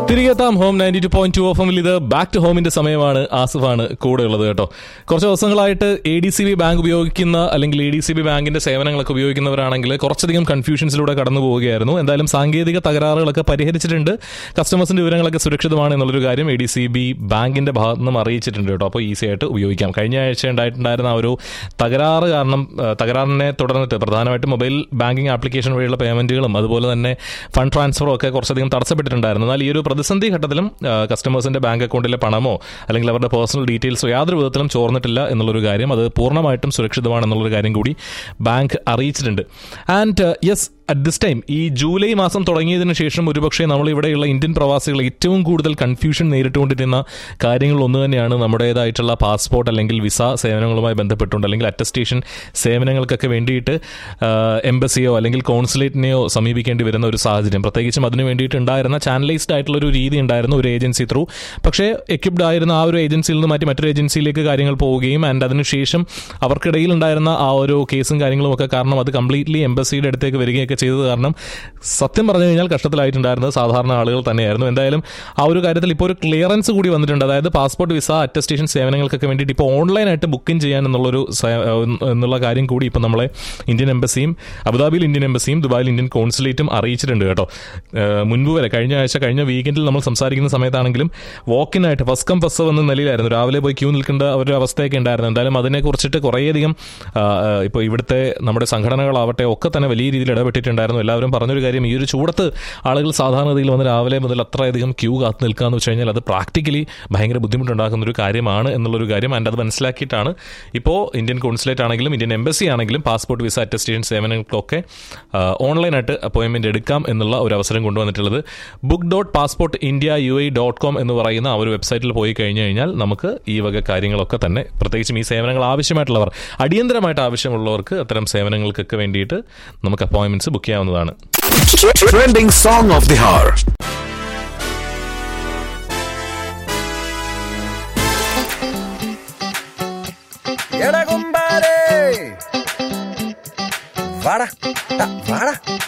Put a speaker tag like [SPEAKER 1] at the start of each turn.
[SPEAKER 1] തിരികെ എത്താം home ninety two point two of ഇത് ബാക്ക് ടു ഹോമിന്റെ സമയമാണ് ആസിഫാണ് കൂടെ ഉള്ളത് കേട്ടോ കുറച്ച് ദിവസങ്ങളായിട്ട് A D C B bank ഉപയോഗിക്കുന്ന അല്ലെങ്കിൽ എ ഡി സി ബി ബാങ്കിന്റെ സേവനങ്ങളൊക്കെ ഉപയോഗിക്കുന്നവരാണെങ്കിൽ കുറച്ചധികം കൺഫ്യൂഷൻസിലൂടെ കടന്നു പോവുകയായിരുന്നു എന്തായാലും സാങ്കേതിക തകരാറുകളൊക്കെ പരിഹരിച്ചിട്ടുണ്ട് കസ്റ്റമേഴ്സിന്റെ വിവരങ്ങളൊക്കെ സുരക്ഷിതമാണ് എന്നുള്ളൊരു കാര്യം എ ഡി സി ബി ബാങ്കിന്റെ ഭാഗത്ത് നിന്നും അറിയിച്ചിട്ടുണ്ട് കേട്ടോ അപ്പോൾ ഈസി ആയിട്ട് ഉപയോഗിക്കാം കഴിഞ്ഞ ആഴ്ച ഉണ്ടായിട്ടുണ്ടായിരുന്ന ആ ഒരു തകരാറ് കാരണം ആ, തകരാറിനെ തുടർന്നിട്ട് പ്രധാനമായിട്ടും മൊബൈൽ ബാങ്കിങ് ആപ്ലിക്കേഷൻ വഴിയുള്ള പേയ്മെന്റുകളും അതുപോലെ തന്നെ ഫണ്ട് ട്രാൻസ്ഫറും ഒക്കെ കുറച്ചധികം തടസ്സപ്പെട്ടിട്ടുണ്ടായിരുന്നു എന്നാൽ ഈ ഒരു പ്രതിസന്ധി ഘട്ടത്തിലും ആ, കസ്റ്റമേഴ്സിന്റെ ബാങ്ക് അക്കൗണ്ടിലെ പണമോ അല്ലെങ്കിൽ അവരുടെ പേഴ്സണൽ ഡീറ്റെയിൽസോ യാതൊരു വിധത്തിലും ചോർന്നിട്ടില്ല എന്നുള്ളൊരു കാര്യം അത് പൂർണ്ണമായിട്ടും സുരക്ഷിതമാണെന്നുള്ളൊരു കാര്യം കൂടി ബാങ്ക് അറിയിച്ചിട്ടുണ്ട് and yes at this time ഈ ജൂലൈ മാസം തുടങ്ങിയതിനു ശേഷം ഒരുപക്ഷെ നമ്മൾ ഇവിടെയുള്ള ഇന്ത്യൻ പ്രവാസികൾ ഏറ്റവും കൂടുതൽ കൺഫ്യൂഷൻ നേരിട്ടുകൊണ്ടിരുന്ന കാര്യങ്ങൾ ഒന്ന് തന്നെയാണ് നമ്മുടേതായിട്ടുള്ള പാസ്പോർട്ട് അല്ലെങ്കിൽ വിസ സേവനങ്ങളുമായി ബന്ധപ്പെട്ടുകൊണ്ട് അല്ലെങ്കിൽ അറ്റസ്റ്റേഷൻ സേവനങ്ങൾക്കൊക്കെ വേണ്ടിയിട്ട് എംബസിയോ അല്ലെങ്കിൽ കോൺസുലേറ്റിനെയോ സമീപിക്കേണ്ടി വരുന്ന ഒരു സാഹചര്യം പ്രത്യേകിച്ചും അതിന് വേണ്ടിയിട്ട് ഉണ്ടായിരുന്ന ചാനലൈസ്ഡ് ആയിട്ടുള്ള ഒരു രീതി ഉണ്ടായിരുന്നു ഒരു ഏജൻസി ത്രൂ പക്ഷേ എക്യുപ്ഡ് ആയിരുന്ന ആ ഒരു ഏജൻസിയിൽ നിന്ന് മാറ്റി മറ്റൊരു ഏജൻസിയിലേക്ക് കാര്യങ്ങൾ പോവുകയും ആൻഡ് അതിനുശേഷം അവർക്കിടയിൽ ഉണ്ടായിരുന്ന ആ ഒരു കേസും കാര്യങ്ങളും ഒക്കെ കാരണം അത് കംപ്ലീറ്റ്ലി എംബസിയുടെ അടുത്തേക്ക് വരികയൊക്കെ ചെയ്തത് കാരണം സത്യം പറഞ്ഞു കഴിഞ്ഞാൽ കഷ്ടത്തിലായിട്ടുണ്ടായിരുന്നത് സാധാരണ ആളുകൾ തന്നെയായിരുന്നു എന്തായാലും ആ ഒരു കാര്യത്തിൽ ഇപ്പോൾ ഒരു ക്ലിയറൻസ് കൂടി വന്നിട്ടുണ്ട് അതായത് പാസ്പോർട്ട് വിസ അറ്റസ്റ്റേഷൻ സേവനങ്ങൾക്കൊക്കെ വേണ്ടിയിട്ട് ഇപ്പോൾ ഓൺലൈനായിട്ട് ബുക്കിംഗ് ചെയ്യാൻ എന്നുള്ളൊരു സേ- എന്നുള്ള കാര്യം കൂടി ഇപ്പോൾ നമ്മളെ ഇന്ത്യൻ എംബസിയും അബുദാബിയിൽ ഇന്ത്യൻ എംബസിയും ദുബായിൽ ഇന്ത്യൻ കോൺസുലേറ്റും അറിയിച്ചിട്ടുണ്ട് കേട്ടോ ഏഹ് മുൻപ് വരെ കഴിഞ്ഞ ആഴ്ച കഴിഞ്ഞ വീക്കെൻഡിൽ നമ്മൾ സംസാരിക്കുന്ന സമയത്താണെങ്കിലും വാക്കിനായിട്ട് ഫസ്റ്റ് കം ഫസ്റ്റ് എന്ന നിലയിലായിരുന്നു രാവിലെ പോയി ക്യൂ നിൽക്കേണ്ട ഒരു അവസ്ഥയൊക്കെ ഉണ്ടായിരുന്നു എന്തായാലും അതിനെക്കുറിച്ചിട്ട് കുറേയധികം ഇപ്പോൾ ഇവിടുത്തെ നമ്മുടെ സംഘടനകളാവട്ടെ ഒക്കെ തന്നെ വലിയ രീതിയിൽ ഇടപെട്ടിട്ടുണ്ടായിരുന്നു എല്ലാവരും പറഞ്ഞൊരു കാര്യം ഈ ഒരു ചൂടത്ത് ആളുകൾ സാധാരണഗതിയിൽ വന്ന് രാവിലെ മുതൽ അത്രയധികം ക്യൂ കാത്തു നിൽക്കാന്ന് വെച്ച് കഴിഞ്ഞാൽ അത് പ്രാക്ടിക്കലി ഭയങ്കര ബുദ്ധിമുട്ടുണ്ടാക്കുന്ന ഒരു കാര്യമാണ് എന്നുള്ളൊരു കാര്യം ആൻഡ് അത് മനസ്സിലാക്കിയിട്ടാണ് ഇപ്പോൾ ഇന്ത്യൻ കോൺസുലേറ്റ് ആണെങ്കിലും ഇന്ത്യൻ എംബസി ആണെങ്കിലും പാസ്പോർട്ട് വിസ അറ്റസ്റ്റേഷൻ സേവനങ്ങൾക്കൊക്കെ ആ, ഓൺലൈനായിട്ട് അപ്പോയിൻമെന്റ് എടുക്കാം എന്നുള്ള ഒരു അവസരം കൊണ്ടുവന്നിട്ടുള്ളത് book dot passport India U I dot com എന്ന് പറയുന്ന ആ ഒരു വെബ്സൈറ്റിൽ പോയി കഴിഞ്ഞു കഴിഞ്ഞാൽ നമുക്ക് ഈ വക കാര്യങ്ങളൊക്കെ തന്നെ പ്രത്യേകിച്ചും ഈ സേവനങ്ങൾ ആവശ്യമായിട്ടുള്ളവർ അടിയന്തരമായിട്ട് ആവശ്യമുള്ളവർക്ക് അത്തരം സേവനങ്ങൾക്കൊക്കെ വേണ്ടിയിട്ട് നമുക്ക് അപ്പോയിൻമെന്റ്സ് ബുക്ക് ചെയ്യാവുന്നതാണ്
[SPEAKER 2] Trending song of the hour.
[SPEAKER 3] എടാ കുമ്പാരേ വാടാ ടാ, വാടാ